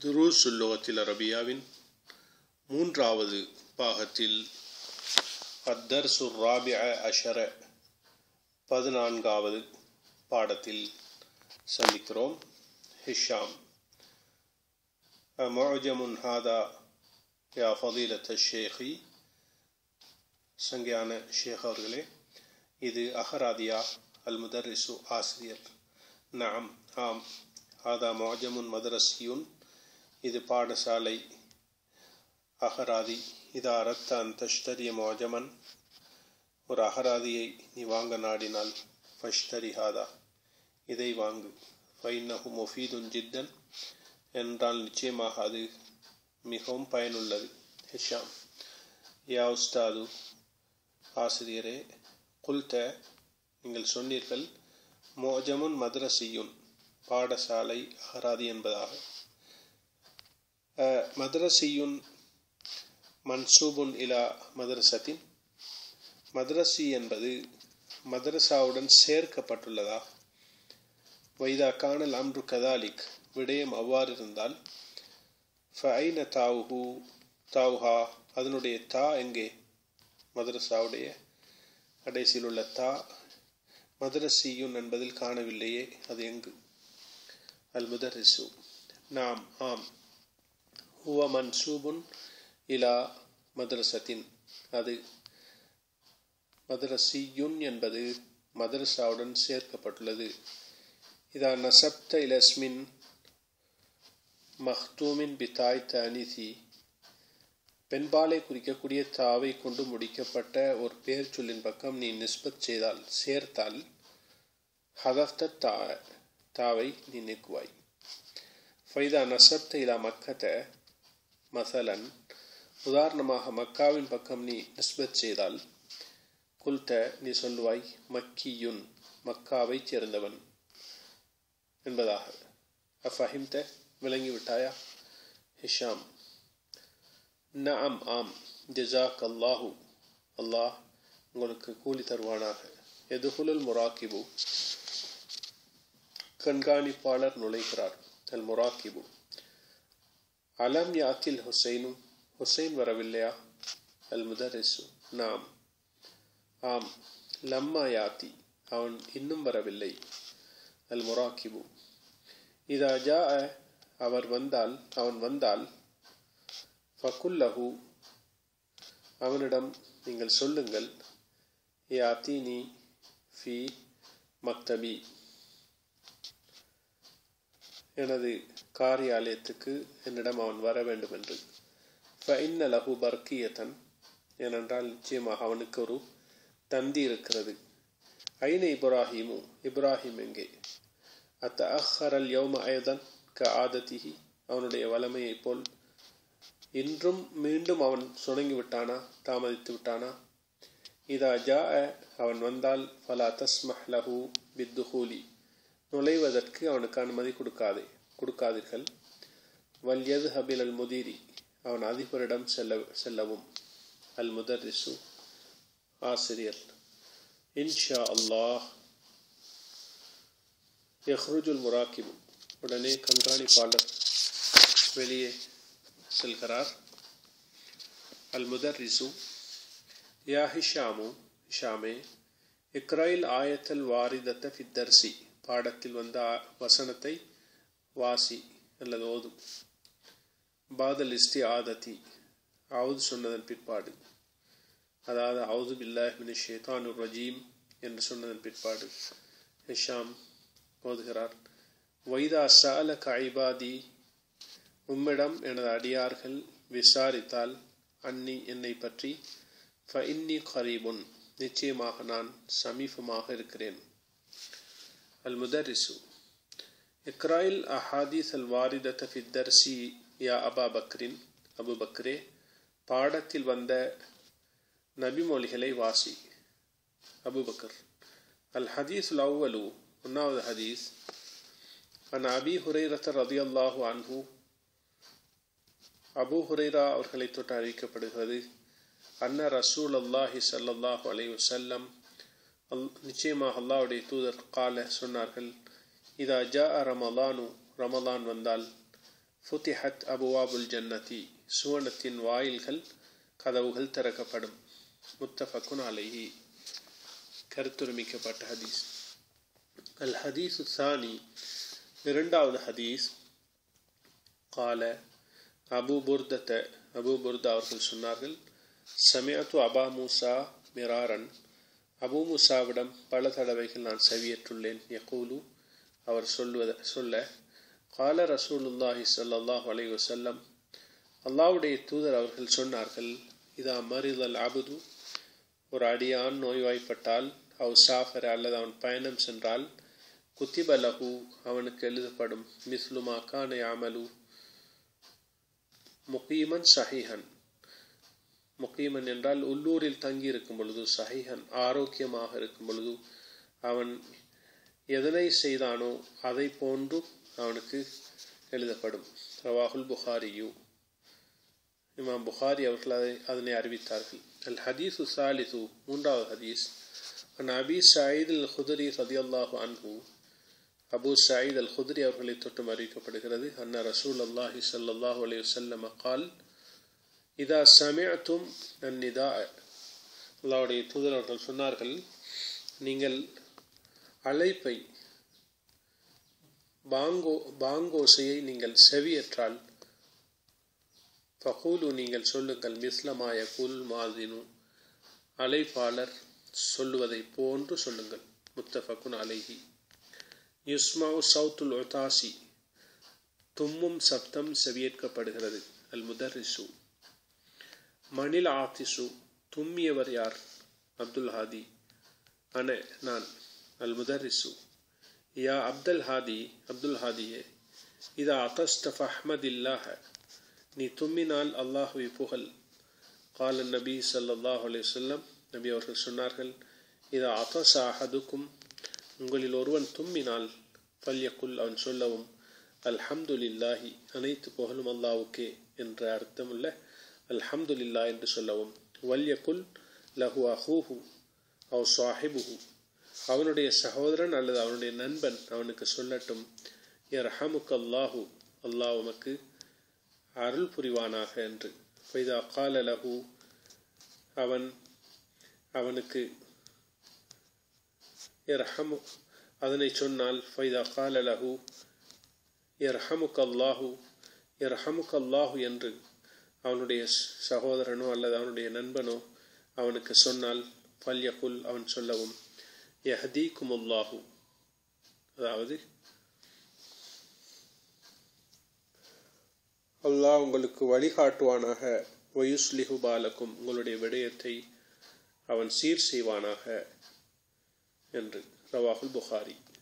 துருசுல் லுகத்தில் அரபியாவின் மூன்றாவது பாகத்தில் அத்தர்சு ராபிஅ அஷர பதினான்காவது பாடத்தில் சந்திக்கிறோம் ஹிஷாம் முஅஜமுன் ஹாதா யா ஃபதீலத் ஷேഖி சங்கியான ஷேக் அவர்களே இது அஹராதியா அல் முதர்ரிசு ஆசிரியர் நாம் ஆம் ஹாதா முஅஜமுன் மதரசியுன் இது பாடசாலை அகராதி இதா அரத்த அந்த தஷ்தரிய மோஜமன் ஒரு அகராதியை நீ வாங்க நாடினால் ஃபஷ்தரி ஹாதா இதை வாங்கு ஃபைன்னஹு மொஃபீதுன் ஜித்தன் என்றால் நிச்சயமாக அது மிகவும் பயனுள்ளது ஹிஷாம் யா உஸ்தாது ஆசிரியரே குல்த நீங்கள் சொன்னீர்கள் மோஜமுன் மദ്രസിயுன் பாடசாலை அகராதி என்பதாக மദ്രസിயுன் மன்சூபுன் இலா மதரசத்தின் மதரசி என்பது மதரசாவுடன் சேர்க்கப்பட்டுள்ளதா வைதா காணல் அம்ரு கதாலிக் விடயம் அவ்வாறு இருந்தால் ஃபைன தாவுஹு தாவுஹா அதனுடைய தா எங்கே மதரசாவுடைய கடைசியில் உள்ள தா மதரசியுன் என்பதில் காணவில்லையே அது எங்கு அல் முதரிசு நாம் ஆம் ஹுவ மன்சூபுன் இலா மதரசத்தின் அது மதரசியுன் என்பது மதரசாவுடன் சேர்க்கப்பட்டுள்ளது இதா நசப்த இலஸ்மின் மஹ்தூமின் பிதாய் தனிதி பெண்பாலை குறிக்கக்கூடிய தாவை கொண்டு முடிக்கப்பட்ட ஒரு பேர் சொல்லின் பக்கம் நீ நிஸ்பத் செய்தால் சேர்த்தால் ஹதஃப்த தா தாவை நீ நீக்குவாய் ஃபைதா நசப்த இலா மக்கத்த மசலன் உதாரணமாக மக்காவின் பக்கம் நீ நிஸ்பத் செய்தால் குல்த நீ சொல்லுவாய் மக்கியுன் மக்காவை சேர்ந்தவன் என்பதாக அஃபஹிம்த விளங்கிவிட்டாயா ஹிஷாம் நஅம் ஆம் ஜசாக் அல்லாஹு அல்லாஹ் உங்களுக்கு கூலி தருவானாக எதுகுலுல் முராக்கிபு கண்காணிப்பாளர் நுழைகிறார் அல் முராக்கிபு அலம் யாத்தில் ஹுசைனும் ஹுசைன் வரவில்லையா அல் முதரிசு நாம் ஆம் லம்மா யாத்தி அவன் இன்னும் வரவில்லை அல் முராக்கிபு இதா ஜா அவர் வந்தால் அவன் வந்தால் ஃபகுல்லஹு அவனிடம் நீங்கள் சொல்லுங்கள் யாத்தினி ஃபி மக்தபி எனது காரியாலயத்துக்கு என்னிடம் அவன் வர வேண்டும் என்று ஃபைன்ன லஹு பர்கியத்தன் ஏனென்றால் நிச்சயமாக அவனுக்கு ஒரு தந்தி இருக்கிறது ஐன இப்ராஹிமு இப்ராஹிம் எங்கே அத்த அஹ்ஹரல் யௌம அயதன் க ஆததிஹி அவனுடைய வளமையைப் போல் இன்றும் மீண்டும் அவன் சுணங்கி விட்டானா தாமதித்து விட்டானா இதா ஜா அவன் வந்தால் ஃபலா தஸ்மஹ் லஹு பித்துஹூலி நுழைவதற்கு அவனுக்கு அனுமதி கொடுக்காதே கொடுக்காதீர்கள் வல்யது ஹபில் அல் முதீரி அவன் அதிபரிடம் செல்ல செல்லவும் அல் முதர்ரிசு ஆசிரியர் இன்ஷா அல்லாஹ் யஹ்ருஜுல் முராக்கிபு உடனே கண்காணிப்பாளர் வெளியே செல்கிறார் அல் முதர்ரிசு யா ஹிஷாமு ஹிஷாமே இக்ராயில் ஆயத்தல் வாரிதத்த ஃபித்தர்சி பாடத்தில் வந்த வசனத்தை வாசி அல்லது ஓதும் பாதல் இஸ்டி ஆததி அவுது சொன்னதன் பிற்பாடு அதாவது அவுது பில்லாஹ் மினி ஷேதான் ரஜீம் என்று சொன்னதன் பிற்பாடு ஹிஷாம் ஓதுகிறார் வைதா சால கைபாதி உம்மிடம் எனது அடியார்கள் விசாரித்தால் அன்னி என்னை பற்றி ஃப இன்னி கரீபுன் நிச்சயமாக நான் சமீபமாக இருக்கிறேன் அல் முதரிசு இக்ராயில் அஹாதீஸ் அல் வாரிதத் ஃபி தர்சி யா அபா பக்ரின் அபு பக்ரே பாடத்தில் வந்த நபிமொழிகளை வாசி அபு பக்கர் அல் ஹதீஸ் அவ்வலு ஒன்றாவது ஹதீஸ் அன் அபி ஹுரைரத்த ரதி அல்லாஹு அன்ஹு அபு ஹுரைரா அவர்களை தொட்டு அறிவிக்கப்படுகிறது அன்ன ரசூல் அல்லாஹி சல்லாஹூ அலை வசல்லம் அல் நிச்சயமாக அல்லாவுடைய தூதர் கால சொன்னார்கள் இதா ஜா ரமலானு ரமலான் வந்தால் ஃபுத்திஹத் அபுவாபுல் ஜன்னதி சுவனத்தின் வாயில்கள் கதவுகள் திறக்கப்படும் முத்தஃபக்குன் அலைஹி கருத்துரிமிக்கப்பட்ட ஹதீஸ் அல் ஹதீஸ் சானி இரண்டாவது ஹதீஸ் கால அபு புர்தத்த அபு புர்தா அவர்கள் சொன்னார்கள் சமயத்து அபா மூசா மிராரன் அபு மூசாவிடம் பல தடவைகள் நான் செவியேற்றுள்ளேன் யகூலு அவர் சொல்வத சொல்ல கால ரசூலுல்லாஹி சல்லாஹ் அலை வசல்லம் அல்லாவுடைய தூதர் அவர்கள் சொன்னார்கள் இதா மரிதல் அபுது ஒரு அடியான் நோய்வாய்ப்பட்டால் அவ் சாஃபர் அல்லது அவன் பயணம் சென்றால் குத்திபலகு அவனுக்கு எழுதப்படும் மிஸ்லுமா கான அமலு முகீமன் சஹிஹன் முகீமன் என்றால் உள்ளூரில் தங்கி இருக்கும் பொழுது சஹிஹன் ஆரோக்கியமாக இருக்கும் பொழுது அவன் எதனை செய்தானோ அதை போன்று அவனுக்கு எழுதப்படும் ரவாஹுல் புகாரியூ இமாம் புகாரி அவர்கள் அதை அதனை அறிவித்தார்கள் அல் ஹதீஸ் சாலிசு மூன்றாவது ஹதீஸ் அன் அபி சாயித் அல் ஹுதரி ரதி அல்லாஹு அன்ஹு அபு சாயித் அல் ஹுதரி அவர்களை தொட்டும் அறிவிக்கப்படுகிறது அன்ன ரசூல் அல்லாஹி சல்லாஹூ அலி வல்லம் கால் இதா சமயத்தும் நன்னிதா அல்லாவுடைய தூதர் அவர்கள் சொன்னார்கள் நீங்கள் அழைப்பை பாங்கோ பாங்கோசையை நீங்கள் செவியற்றால் ஃபகூலு நீங்கள் சொல்லுங்கள் மிஸ்லமாய குல் மாதினு அழைப்பாளர் சொல்லுவதை போன்று சொல்லுங்கள் முத்தஃபக்குன் அலைஹி யுஸ்மாவு சவுத்துல் ஒத்தாசி தும்மும் சப்தம் செவியேற்கப்படுகிறது அல் முதரிசு மணில் ஆத்திசு தும்மியவர் யார் அப்துல் ஹாதி அன நான் அல் முதரிசு யா அப்துல் ஹாதி அப்துல் ஹாதியே இதா அகஸ்டஃப் அஹ்மதில்லாஹ நீ தும்மினால் அல்லாஹுவை புகழ் கால நபி சல்லாஹ் அலையம் நபி அவர்கள் சொன்னார்கள் இதா அத்தஸ் அஹதுக்கும் உங்களில் ஒருவன் தும்மினால் பல்யக்குல் அவன் சொல்லவும் அல்ஹம்துலில்லாஹி அனைத்து புகழும் அல்லாவுக்கே என்ற அர்த்தமுள்ள அல்ஹம்துலில்லா என்று சொல்லவும் வல்யக்குல் லஹு அஹூஹு அவ் சாஹிபுஹு அவனுடைய சகோதரன் அல்லது அவனுடைய நண்பன் அவனுக்கு சொல்லட்டும் எர் ஹமுக் அல்லாஹு அல்லாஹ் உமக்கு அருள் புரிவானாக என்று ஃபைதா கால லஹு அவன் அவனுக்கு எர்ஹமு அதனை சொன்னால் ஃபைதா கால லஹு எர்ஹமுக் அல்லாஹு எர்ஹமுக் அல்லாஹு என்று அவனுடைய சகோதரனோ அல்லது அவனுடைய நண்பனோ அவனுக்கு சொன்னால் பல்யகுல் அவன் சொல்லவும் யஹதீக்கும் அல்லாஹு அதாவது அல்லாஹ் உங்களுக்கு வழிகாட்டுவானாக ஒயுஸ்லிஹு பாலக்கும் உங்களுடைய விடயத்தை அவன் சீர் செய்வானாக என்று ரவாஹுல் புகாரி